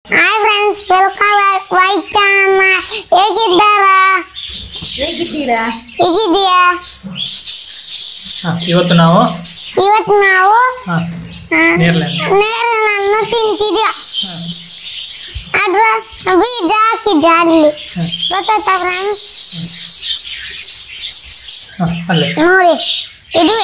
Hi friends welcome ವೈಚಾಮ ಹೇಗಿದ್ದಾರಾ ಹೇಗಿದ್ದೀರಾ ಹೇಗಿದ್ದೀಯಾ ಹ, ಇವತ್ತು ನಾವು ಇವತ್ತು ನಾವು ಹ, ನೇರ್ಲೆಂಡ್ ನೇರಳನ್ನು ತಿಂತಿದ್ಯ ಅದ್ರ ಬೀಜ ಹಾಕಿದ್ದೆ ಅಲ್ಲಿ ಗೊತ್ತಾಯ್ತಾ ಫ್ರೆಂಡ್ಸ್ ಹ, ಅಲ್ಲೇ ನೋಡಿ ಇದುವೆ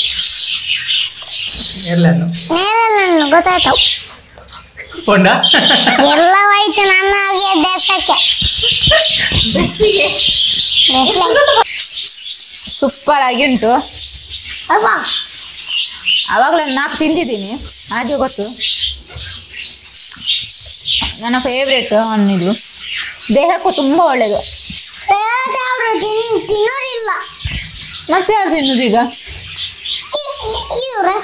ನೇರ್ಲೆಂಡ್ ನೇರಳನ್ನು ಗೊತ್ತಾಯ್ತು ಕೊಂಡ ಎಲ್ಲ ಹೋಯ್ತು ನನ್ನ ಹಾಗೆ ದೇಶಕ್ಕೆ ಸೂಪರ್ ಆಗಿ ಉಂಟು ಅಪ್ಪ ಅವಾಗಲೇ ನಾಲ್ಕು ತಿಂದಿದ್ದೀನಿ ಹಾಗೆ ಗೊತ್ತು ನನ್ನ ಫೇವ್ರೇಟ್ ಹಣ್ಣಿದು ದೇಹಕ್ಕೂ ತುಂಬ ಒಳ್ಳೆಯದು ಬೇರೆಯವರು ತಿನ್ ತಿನ್ನೋರಿಲ್ಲ ಮತ್ತೆ ಯಾರು ತಿನ್ನೋದು ಈಗ ಇವ್ರೆ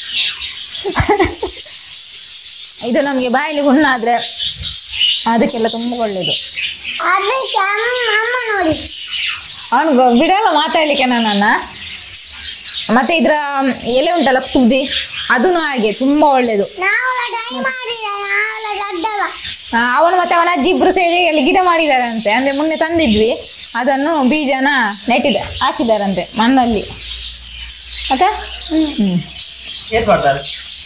ಇದು ನಮಗೆ ಬಾಯಲ್ಲಿ ಹುಣ್ಣಾದ್ರೆ ಅದಕ್ಕೆಲ್ಲ ತುಂಬ ಒಳ್ಳೆಯದು ಅದಕ್ಕೆ ಅಮ್ಮ ಅಮ್ಮ ನೋಡಿ ಅವನು ಬಿಡಲ್ಲ ಮಾತಾಡ್ಲಿಕ್ಕೆ ನನ್ನನ್ನು ಮತ್ತೆ ಇದರ ಎಲೆ ಉಂಟಲ್ಲ ತುದಿ ಅದೂ ಹಾಗೆ ತುಂಬ ಒಳ್ಳೆಯದು ನಾವೆಲ್ಲ ಟ್ರೈ ಮಾಡಿದೆ ನಾವೆಲ್ಲ ದೊಡ್ಡಲ್ಲ ಆ, ಅವನು ಮತ್ತೆ ಅವನ ಅಜ್ಜಿ ಇಬ್ರು ಸೇರಿ ಅಲ್ಲಿ ಗಿಡ ಮಾಡಿದಾರಂತೆ ಅಂದ್ರೆ ಮೊನ್ನೆ ತಂದಿದ್ವಿ ಅದನ್ನು ಬೀಜನ ನೆಟ್ಟಿದೆ ಹಾಕಿದಾರಂತೆ ಮಣ್ಣಲ್ಲಿ ಮತ್ತೆ ಹ್ಮ್ ಏನ್ ಮಾಡ್ತಾರೆ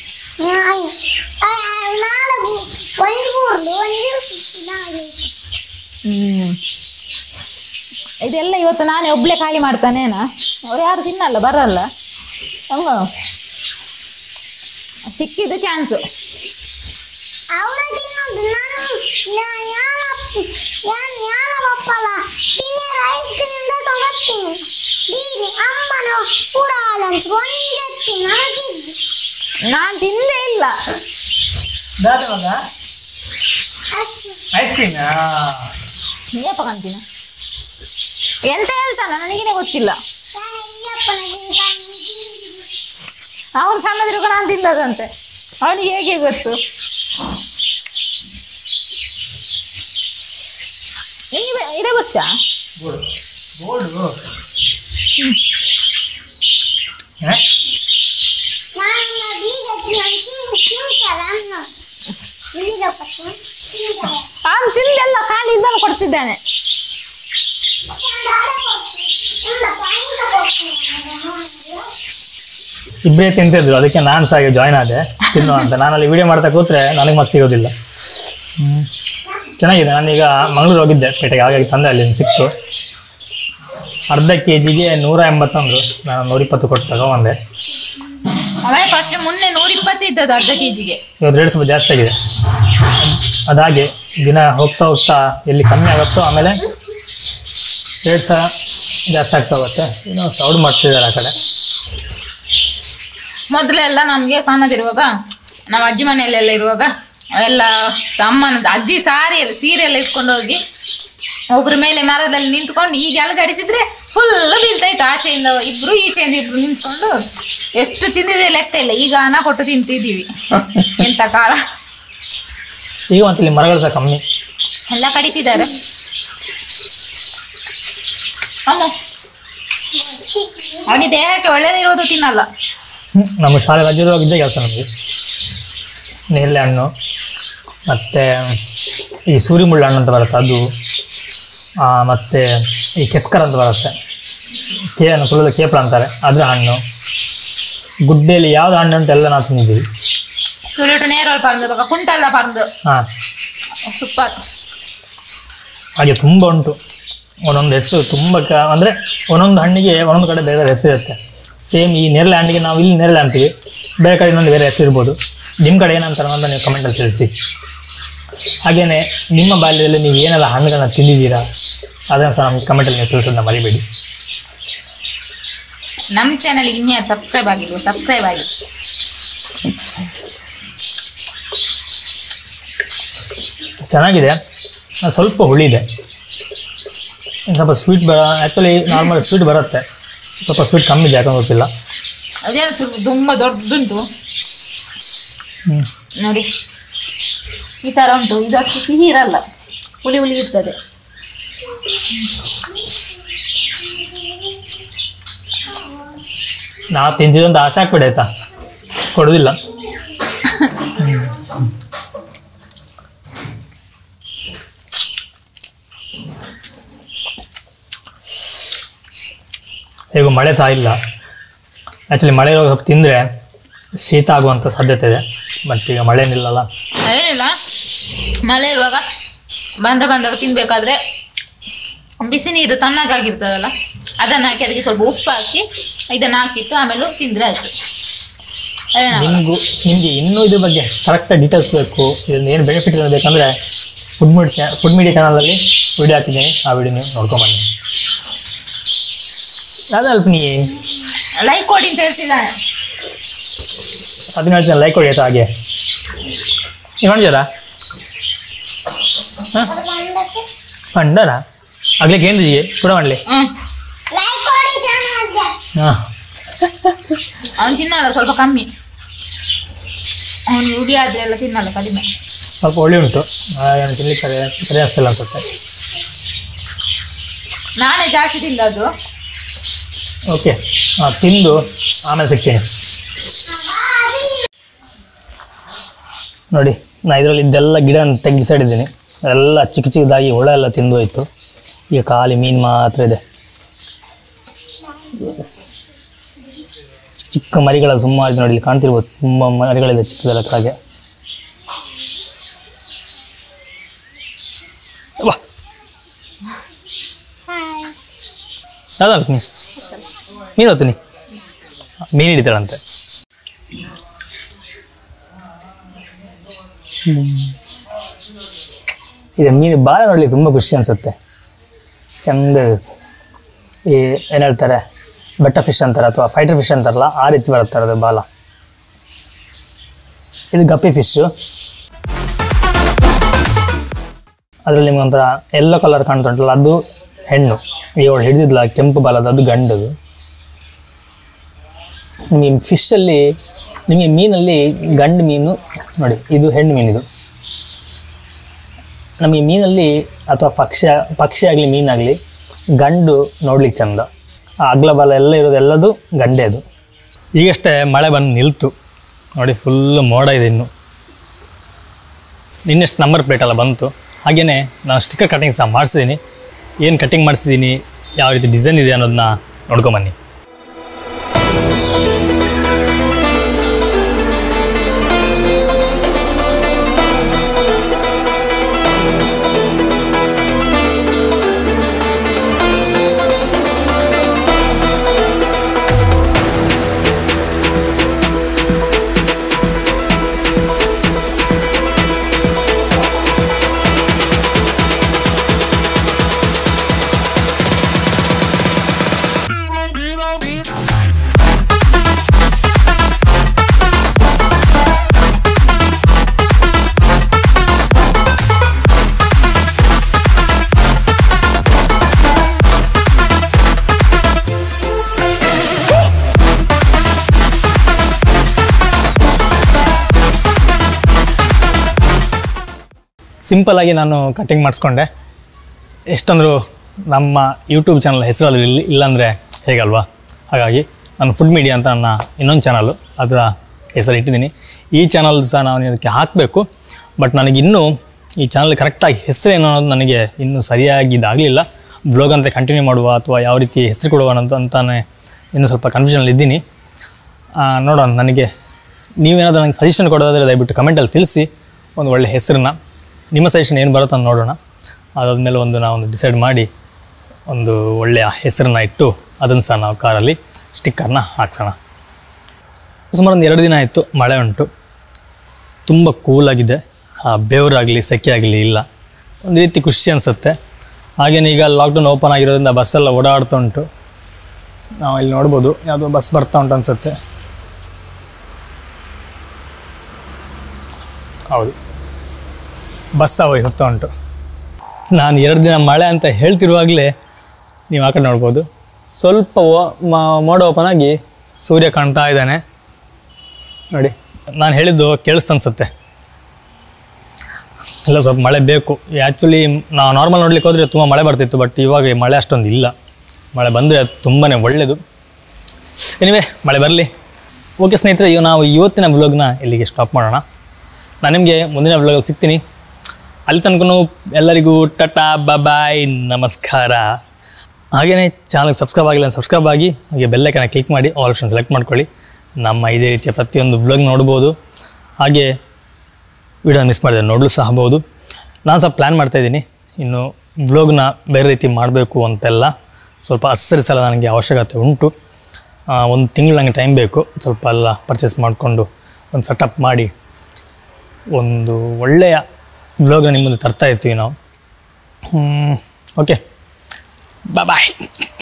ನಾಲ್ಕು ಒಂದು ಮೂರು ಒಂದು ನಾಲ್ಕು ಹ್ಮ್ ಇದೆಲ್ಲ ಇವತ್ತು ನಾನೇ ಒಬ್ಳೆ ಖಾಲಿ ಮಾಡ್ತಾನೇನಾ ಅವ್ರು ಯಾರು ತಿನ್ನಲ್ಲ ಬರಲ್ಲ ಹಂಗ ಸಿಕ್ಕಿದ್ದು ಚಾನ್ಸು ಅವರ ತಿನ್ನೋದು ನಾನು ನಾನು ಯಾನ ಬಪ್ಪಲ್ಲ ತಿನ್ನಿ ಐಸ್ ಕ್ರೀಮ್ ತಗೊಳ್ತೀನಿ ದೀನಿ ಅಮ್ಮನ ಕೂಡ ಹಾಲಂತ ಒಂದೆತ್ತಿ ನನಗಿದ್ದು ನಾನು ತಿಂದೇ ಇಲ್ಲ ದಾದ ಮಗ ಅಷ್ಟು ಐಸ್ ಕ್ರೀಮ್ ಏಪ ಕಂತೀನ ಎಂತ ಹೇಳ್ತಾನ ನನಗೇನೆ ಗೊತ್ತಿಲ್ಲ ನಾನು ಇಲ್ಲಪ್ಪನಿಗೆ ಅವನು ಸಣ್ಣದಿರುವಾಗ ನಾನು ತಿಂದದಂತೆ ಅವನಿಗೆ ಹೇಗೆ ಗೊತ್ತು ನಿಮಗೆ ಇದೇ ಗೊತ್ತಾ ಬೋರ್ಡು ಬೋರ್ಡು ನಾನು ಬೀಜ ತಿಂದು ತಿಂತಾರೆ ಅನ್ನ ಬೀಜಪ್ಪ ತಿಂತಾರೆ ಅವನು ತಿಂದೆಲ್ಲ ಖಾಲಿ ಇದನ್ನು ಕೊಡ್ತಿದ್ದಾನೆ ಇಬ್ಬರೇ ತಿಂತಿದ್ರು ಅದಕ್ಕೆ ನಾನು ಸಹ ಜಾಯ್ನ್ ಆದೆ ತಿನ್ನು ಅಂತ ನಾನಲ್ಲಿ ವಿಡಿಯೋ ಮಾಡ್ತಾ ಕೂತ್ರೆ ನನಗೆ ಮತ್ತೆ ಸಿಗೋದಿಲ್ಲ ಹ್ಮ್. ಚೆನ್ನಾಗಿದೆ ನಾನೀಗ ಮಂಗಳೂರು ಹೋಗಿದ್ದೆ ಪೇಟೆಗೆ ಹಾಗಾಗಿ ತಂದೆ ಅಲ್ಲಿ ಸಿಕ್ತು ಅರ್ಧ ಕೆ ಜಿಗೆ ನೂರ ಎಂಬತ್ತೊಂದು ನಾನು ನೂರಿಪ್ಪತ್ತು ಕೊಟ್ಟು ತಗೊಂಬಂದೆ ಅವೇ ಫಸ್ಟ್ ಮೊನ್ನೆ ನೂರ ಇಪ್ಪತ್ತು ಇದ್ದದ್ದು ಅರ್ಧ ಕೆ ಜಿಗೆ ಇವತ್ತು ರೇಟ್ ಸ್ವಲ್ಪ ಜಾಸ್ತಿ ಆಗಿದೆ ಅದಾಗೆ ದಿನ ಹೋಗ್ತಾ ಹೋಗ್ತಾ ಎಲ್ಲಿ ಕಮ್ಮಿ ಆಗುತ್ತೋ ಆಮೇಲೆ ರೇಟ್ ಸಹ ಜಾಸ್ತಿ ಆಗ್ತಾ ಹೋಗುತ್ತೆ ಏನೋ ಸೌಡ್ ಮಾಡ್ತಿದ್ದಾರೆ ಆ ಕಡೆ ಮೊದಲೆಲ್ಲ ನಮಗೆ ಸಣ್ಣದಿರುವಾಗ ನಾವು ಅಜ್ಜಿ ಮನೆಯಲ್ಲೆಲ್ಲ ಇರುವಾಗ ಎಲ್ಲ ಅಮ್ಮನ ಅಜ್ಜಿ ಸಾರಿ ಎಲ್ಲ ಸೀರೆ ಎಲ್ಲ ಇಟ್ಕೊಂಡು ಹೋಗಿ ಒಬ್ರ ಮೇಲೆ ಮರದಲ್ಲಿ ನಿಂತ್ಕೊಂಡು ಈಗ ಅಲಗಡಿಸಿದ್ರೆ ಫುಲ್ ಬೀಳ್ತಾ ಇತ್ತು ಆಚೆಯಿಂದ ಇಬ್ರು ಈಚೆಯಿಂದ ಇಬ್ರು ನಿಂತ್ಕೊಂಡು ಎಷ್ಟು ತಿಂದಿದೆ ಲೆಕ್ಕ ಇಲ್ಲ ಈಗ ಹಣ ಕೊಟ್ಟು ತಿಂತಿದ್ದೀವಿ ಎಂತ ಕಾಲ ಈಗ ಮತ್ತೆ ಇಲ್ಲಿ ಮರಗಳು ಸಹ ಕಮ್ಮಿ ಎಲ್ಲ ಕಡಿತಿದ್ದಾರೆ ಅಮ್ಮ ಅವನಿಗೆ ದೇಹಕ್ಕೆ ಒಳ್ಳೇದಿರೋದು ತಿನ್ನಲ್ಲ ಹ್ಮ್, ನಮ್ಮ ಶಾಲೆ ರಜೆ ಇದ್ದೇ ಕೆಲಸ ನಮಗೆ ನೇರಳೆ ಹಣ್ಣು ಮತ್ತು ಈ ಸೂರಿಮುಳ್ಳು ಹಣ್ಣು ಅಂತ ಬರುತ್ತೆ ಅದು ಆ, ಮತ್ತೆ ಈ ಕೆಸ್ಕರ್ ಅಂತ ಬರುತ್ತೆ ಕೇ ತುಳಿದ ಕೇಪಳ ಅಂತಾರೆ ಅದ್ರ ಹಣ್ಣು ಗುಡ್ಡೆಯಲ್ಲಿ ಯಾವ್ದು ಹಣ್ಣು ಉಂಟು ಎಲ್ಲ ನಾವು ತಿಂದಿದ್ದೀವಿ ಸುರುಟು ನೇರಳು ಪರಂದು ಕುಂಟಲ್ಲ ಪರಂದು ಹಾಂ ಸೂಪರ್ ಹಾಗೆ ತುಂಬ ಉಂಟು ಒಂದೊಂದು ಹೆಸರು ತುಂಬ ಕ ಅಂದರೆ ಒಂದೊಂದು ಹಣ್ಣಿಗೆ ಒಂದೊಂದು ಕಡೆ ಬೇರೆ ಬೇರೆ ಹೆಸರು ಇರುತ್ತೆ ಸೇಮ್ ಈ ನೇರಳೆ ಹಣ್ಣಿಗೆ ನಾವು ಇಲ್ಲಿ ನೇರಳೆ ಅಂತೀವಿ ಬೇರೆ ಕಡೆ ಇನ್ನೊಂದು ಬೇರೆ ಹೆಸರು ಇರ್ಬೋದು ನಿಮ್ಮ ಕಡೆ ಏನಂತಾರೆ ಅಂತ ನೀವು ಕಮೆಂಟಲ್ಲಿ ತಿಳಿಸಿ ಹಾಗೆಯೇ ನಿಮ್ಮ ಬಾಲ್ಯದಲ್ಲಿ ನೀವು ಏನೆಲ್ಲ ಹಣ್ಣುಗಳನ್ನ ತಿಂದಿದ್ದೀರಾ ಅದನ್ನು ಸಹ ನಮಗೆ ಕಮೆಂಟಲ್ಲಿ ನೀವು ತಿಳಿಸೋದನ್ನ ಮರಿಬೇಡಿ ನಮ್ಮ ಚಾನಲ್ಗೆ ಇನ್ಯಾರು ಸಬ್ಸ್ಕ್ರೈಬ್ ಆಗಿಲ್ವ ಸಬ್ಸ್ಕ್ರೈಬ್ ಆಗಿ ಚೆನ್ನಾಗಿದೆ ಅದು ಸ್ವಲ್ಪ ಹುಳಿ ಇದೆ ಇನ್ನು ಸ್ವಲ್ಪ ಸ್ವೀಟ್ ಬರ ಆ್ಯಕ್ಚುಲಿ ನಾರ್ಮಲ್ ಸ್ವೀಟ್ ಬರುತ್ತೆ ಸ್ವಲ್ಪ ಸ್ವೀಟ್ ಕಮ್ಮಿ ಇದೆ ಯಾಕಂದ್ರೆ ಗೊತ್ತಿಲ್ಲ ಅದೇನು ಸ್ವಲ್ಪ ತುಂಬ ದೊಡ್ಡದುಂಟು ಹ್ಞೂ ನೋಡಿ ಈ ಥರ ಉಂಟು ಇದು ಅಷ್ಟು ಸಿಹಿ ಇರಲ್ಲ ಹುಳಿ ಹುಳಿ ಇರ್ತದೆ ನಾವು ತಿಂತಿದಂತ ಆಸೆ ಹಾಕ್ಬಿಡಿ ಆಯ್ತಾ ಕೊಡೋದಿಲ್ಲ ಹೇಗೂ ಮಳೆ ಸಹ ಇಲ್ಲ ಆ್ಯಕ್ಚುಲಿ ಮಳೆ ಇರುವಾಗ ಸ್ವಲ್ಪ ತಿಂದರೆ ಶೀತ ಆಗುವಂಥ ಸಾಧ್ಯತೆ ಇದೆ ಬಟ್ ಈಗ ಮಳೆ ನಿಲ್ಲಲ್ಲ ಏನಿಲ್ಲ ಮಳೆ ಇರುವಾಗ ಬಂದ ಬಂದಾಗ ತಿನ್ಬೇಕಾದ್ರೆ ಬಿಸಿ ನೀರು ತಣ್ಣಗಾಗಿರ್ತದಲ್ಲ ಅದನ್ನ ಹಾಕಿ ಅದಕ್ಕೆ ಸ್ವಲ್ಪ ಉಪ್ಪು ಹಾಕಿ ಇದನ್ನ ಹಾಕಿಟ್ಟು ಆಮೇಲೆ ತಿಂದ್ರೆ ಆಯ್ತು ಅದೇನಾ ನಿಮಗೂ ನಿಮಗೆ ಇನ್ನೂ ಇದ್ರ ಬಗ್ಗೆ ಕರೆಕ್ಟಾಗಿ ಡೀಟೇಲ್ಸ್ ಬೇಕು ಇದನ್ನ ಏನು ಬೆನಿಫಿಟ್ ಬೇಕಂದರೆ ಫುಡ್ ಮೀಡ್ ಚಾನಲ್ ಫುಡ್ ಮೀಡಿಯಾ ಚಾನಲಲ್ಲಿ ವಿಡಿಯೋ ಹಾಕಿದ್ದೀನಿ ಆ ವಿಡಿಯೋ ನೀವು ನೋಡ್ಕೊಂಬನ್ನಿ ಅದಲ್ಪ ನೀ ಲೈಕ್ ಕೊಡಿ ಅಂತ ಹೇಳ್ತಿದ್ದಾನೆ ಹದಿನೇಳು ಜನ ಲೈಕ್ ಕೊಡಿ ಆಯ್ತಾ ಹಾಗೆ ನೀವು ಮಾಡಿದಾರಾ ಹಾಂ ಬಂದಕ್ಕೆ ಪಂಡರ ಆಗ್ಲಿಕ್ಕೆ ಏನು ಕೂಡ ಮಾಡಲಿ ಹ್ಮ್ ಲೈಕ್ ಕೊಡಿ ಚಾನಲ್ಗೆ ಹಾಂ ಅವ್ನು ತಿನ್ನಲ್ಲ ಸ್ವಲ್ಪ ಕಮ್ಮಿ ಅವನು ಉಡಿ ಆದ್ರೆ ಎಲ್ಲ ತಿನ್ನಲ್ಲ ಕಡಿಮೆ ಸ್ವಲ್ಪ ಒಳ್ಳೆ ಉಂಟು ಏನು ತಿನ್ಲಿಕ್ಕೆ ಸರಿ ಸರಿ ಆಗ್ತಿಲ್ಲ ಅನ್ಸುತ್ತೆ ನಾನೇ ಜಾಸ್ತಿ ತಿಂದದ್ದು ಓಕೆ ಹಾಂ ತಿಂದು ಆಮೇಲೆ ಸಿಗ್ತೀನಿ ನೋಡಿ ನಾ ಇದರಲ್ಲಿ ಇದೆಲ್ಲ ಗಿಡ ತೆಗಿಸಾಡಿದ್ದೀನಿ ಎಲ್ಲ ಚಿಕ್ಕ ಚಿಕ್ಕದಾಗಿ ಹುಳ ಎಲ್ಲ ತಿಂದು ಹೋಯ್ತು ಈಗ ಖಾಲಿ ಮೀನು ಮಾತ್ರ ಇದೆ Yes. ಚಿಕ್ಕ ಚಿಕ್ಕ ಮರಿಗಳು ಸುಮಾರು ಇದೆ ನೋಡಿ ಇಲ್ಲಿ ಕಾಣ್ತಿರ್ಬೋದು ತುಂಬ ಮರಿಗಳಿದೆ ಚಿಕ್ಕದೆಲ್ಲ ಕೆಳಗೆ ವಾ ಹಾಯ್ ಯಾವ್ದು ನೀ ಮೀನು ಹೊತ್ತೀನಿ ಮೀನು ಹಿಡಿತಾಳಂತೆ ಇದು ಮೀನು ಬಾಳ ನೋಡಲಿ ತುಂಬ ಖುಷಿ ಅನಿಸುತ್ತೆ ಚಂದ ಈ ಏನು ಹೇಳ್ತಾರೆ ಬೆಟ್ಟ ಫಿಶ್ ಅಂತಾರೆ ಅಥವಾ ಫೈಟರ್ ಫಿಶ್ ಅಂತಾರಲ್ಲ ಆ ರೀತಿ ಬರುತ್ತೆ ಅದು ಬಾಲ ಇದು ಗಪ್ಪಿ ಫಿಶ್ಶು ಅದರಲ್ಲಿ ನಿಮ್ಗೆ ಒಂಥರ ಎಲ್ಲೋ ಕಲರ್ ಕಾಣ್ತುಂಟಲ್ಲ ಅದು ಹೆಣ್ಣು ಈ ಅವಳು ಹಿಡಿದಿದ್ಲ ಕೆಂಪು ಬಾಲದ ಅದು ಗಂಡದು ನಿಮಗೆ ಫಿಶಲ್ಲಿ ನಿಮಗೆ ಮೀನಲ್ಲಿ ಗಂಡು ಮೀನು ನೋಡಿ ಇದು ಹೆಣ್ಣು ಮೀನಿದು ನಮಗೆ ಮೀನಲ್ಲಿ ಅಥವಾ ಪಕ್ಷಿ ಪಕ್ಷಿ ಆಗಲಿ ಮೀನಾಗಲಿ ಗಂಡು ನೋಡ್ಲಿಕ್ಕೆ ಚಂದ ಆ ಅಗ್ಲ ಬಾಲ ಎಲ್ಲ ಇರೋದು ಎಲ್ಲದು ಗಂಡೇ ಅದು ಈಗಷ್ಟೇ ಮಳೆ ಬಂದು ನಿಲ್ತು ನೋಡಿ ಫುಲ್ ಮೋಡ ಇದೆ ಇನ್ನು ನಿನ್ನೆಷ್ಟು ನಂಬರ್ ಪ್ಲೇಟ್ ಎಲ್ಲ ಬಂತು ಹಾಗೆಯೇ ನಾನು ಸ್ಟಿಕ್ಕರ್ ಕಟಿಂಗ್ ಸಹ ಮಾಡಿಸಿದ್ದೀನಿ ಏನು ಕಟಿಂಗ್ ಮಾಡಿಸಿದ್ದೀನಿ ಯಾವ ರೀತಿ ಡಿಸೈನ್ ಇದೆ ಅನ್ನೋದನ್ನ ನೋಡ್ಕೊಂಬನ್ನಿ ಸಿಂಪಲ್ಲಾಗಿ ನಾನು ಕಟಿಂಗ್ ಮಾಡಿಸ್ಕೊಂಡೆ ಎಷ್ಟಂದರೂ ನಮ್ಮ ಯೂಟ್ಯೂಬ್ ಚಾನಲ್ ಹೆಸರಲ್ಲಿ ಇಲ್ಲ ಇಲ್ಲಾಂದರೆ ಹೇಗಲ್ವಾ ಹಾಗಾಗಿ ನಾನು ಫುಡ್ ಮೀಡಿಯಾ ಅಂತ ನನ್ನ ಇನ್ನೊಂದು ಚಾನಲು ಅದರ ಹೆಸರು ಇಟ್ಟಿದ್ದೀನಿ ಈ ಚಾನಲ್ ಸಹ ನಾನು ಇದಕ್ಕೆ ಹಾಕಬೇಕು ಬಟ್ ನನಗಿನ್ನೂ ಈ ಚಾನಲ್ ಕರೆಕ್ಟಾಗಿ ಹೆಸರೇನು ಅನ್ನೋದು ನನಗೆ ಇನ್ನೂ ಸರಿಯಾಗಿ ಇದಾಗಲಿಲ್ಲ ಬ್ಲಾಗ್ ಅಂತ ಕಂಟಿನ್ಯೂ ಮಾಡುವ ಅಥವಾ ಯಾವ ರೀತಿ ಹೆಸರು ಕೊಡುವ ಅನ್ನೋದು ಅಂತಾನೆ ಇನ್ನೂ ಸ್ವಲ್ಪ ಕನ್ಫ್ಯೂಷನಲ್ಲಿ ಇದ್ದೀನಿ ಆ, ನೋಡೋಣ ನನಗೆ ನೀವೇನಾದರೂ ನನಗೆ ಸಜೆಷನ್ ಕೊಡೋದಾದರೆ ದಯವಿಟ್ಟು ಕಮೆಂಟಲ್ಲಿ ತಿಳಿಸಿ ಒಂದು ಒಳ್ಳೆ ಹೆಸರನ್ನ ನಿಮ್ಮ ಸಜೆಷನ್ ಏನು ಬರುತ್ತೋ ಅಂತ ನೋಡೋಣ ಅದಾದಮೇಲೆ ಒಂದು ನಾವೊಂದು ಡಿಸೈಡ್ ಮಾಡಿ ಒಂದು ಒಳ್ಳೆಯ ಹೆಸರನ್ನ ಇಟ್ಟು ಅದನ್ನು ಸಹ ನಾವು ಕಾರಲ್ಲಿ ಸ್ಟಿಕ್ಕರ್ನ ಹಾಕ್ಸೋಣ ಸುಮಾರು ಒಂದು ಎರಡು ದಿನ ಆಯಿತು ಮಳೆ ಉಂಟು ತುಂಬ ಕೂಲಾಗಿದೆ ಆ ಬೆವರಾಗಲಿ ಸೆಕೆ ಆಗಲಿ ಇಲ್ಲ ಒಂದು ರೀತಿ ಖುಷಿ ಅನಿಸುತ್ತೆ ಹಾಗೇನೆ ಈಗ ಲಾಕ್ಡೌನ್ ಓಪನ್ ಆಗಿರೋದ್ರಿಂದ ಬಸ್ಸೆಲ್ಲ ಓಡಾಡ್ತಾ ಉಂಟು ನಾವು ಇಲ್ಲಿ ನೋಡ್ಬೋದು ಯಾವುದೋ ಬಸ್ ಬರ್ತಾ ಉಂಟು ಅನಿಸುತ್ತೆ ಹೌದು ಬಸ್ ಹೋಗಿ ಹೋಗ್ತಾ ಉಂಟು ನಾನು ಎರಡು ದಿನ ಮಳೆ ಅಂತ ಹೇಳ್ತಿರುವಾಗಲೇ ನೀವು ಆ ಕಡೆ ನೋಡ್ಬೋದು ಸ್ವಲ್ಪ ಓ- ಮ- ಮೋಡ ಓಪನ್ ಆಗಿ ಸೂರ್ಯ ಕಾಣ್ತಾ ಇದ್ದಾನೆ ನೋಡಿ ನಾನು ಹೇಳಿದ್ದು ಕೇಳಿಸ್ತು ಅನ್ಸುತ್ತೆ ಇಲ್ಲ ಸ್ವಲ್ಪ ಮಳೆ ಬೇಕು ಆ್ಯಕ್ಚುಲಿ ನಾವು ನಾರ್ಮಲ್ ನೋಡ್ಲಿಕ್ಕೆ ಹೋದರೆ ತುಂಬ ಮಳೆ ಬರ್ತಿತ್ತು ಬಟ್ ಇವಾಗ ಈ ಮಳೆ ಅಷ್ಟೊಂದು ಇಲ್ಲ ಮಳೆ ಬಂದರೆ ತುಂಬಾ ಒಳ್ಳೆಯದು ಎನಿವೆ ಮಳೆ ಬರಲಿ ಓಕೆ ಸ್ನೇಹಿತರೆ ಇವು ನಾವು ಇವತ್ತಿನ ವ್ಲಾಗ್ನ ಇಲ್ಲಿಗೆ ಸ್ಟಾಪ್ ಮಾಡೋಣ ನಾನು ನಿಮಗೆ ಮುಂದಿನ ವ್ಲಾಗಲ್ಲಿ ಸಿಗ್ತೀನಿ ಅಲ್ಲಿ ತನಕ ಎಲ್ಲರಿಗೂ ಟಟಾ ಬಾಯ್ ನಮಸ್ಕಾರ ಹಾಗೆಯೇ ಚಾನಲ್ಗೆ ಸಬ್ಸ್ಕ್ರೈಬ್ ಆಗಿಲ್ಲ ಸಬ್ಸ್ಕ್ರೈಬ್ ಆಗಿ ಹಾಗೆ ಬೆಲ್ಲೈಕನ್ನ ಕ್ಲಿಕ್ ಮಾಡಿ ಆಲ್ ಆಪ್ಷನ್ ಸೆಲೆಕ್ಟ್ ಮಾಡ್ಕೊಳ್ಳಿ ನಮ್ಮ ಇದೇ ರೀತಿಯ ಪ್ರತಿಯೊಂದು ವ್ಲಾಗ್ ನೋಡ್ಬೋದು ಹಾಗೆ ವಿಡಿಯೋ ಮಿಸ್ ಮಾಡಿದ್ರೆ ನೋಡಲು ಸಹ ಬಹುದು ನಾನು ಸಹ ಪ್ಲ್ಯಾನ್ ಮಾಡ್ತಾಯಿದ್ದೀನಿ ಇನ್ನು ವ್ಲಾಗ್ನ ಬೇರೆ ರೀತಿ ಮಾಡಬೇಕು ಅಂತೆಲ್ಲ ಸ್ವಲ್ಪ ಅಸೆಸರೀಸ್ ಎಲ್ಲ ನನಗೆ ಅವಶ್ಯಕತೆ ಉಂಟು ಆ, ಒಂದು ತಿಂಗಳು ನನಗೆ ಟೈಮ್ ಬೇಕು ಸ್ವಲ್ಪ ಎಲ್ಲ ಪರ್ಚೇಸ್ ಮಾಡಿಕೊಂಡು ಒಂದು ಸೆಟಪ್ ಮಾಡಿ ಒಂದು ಒಳ್ಳೆಯ ವ್ಲಾಗ್ನ ನಿಮ್ಮ ಮುಂದೆ ತರ್ತಾ ಇರ್ತೀವಿ ನಾವು ಓಕೆ ಬಾಯ್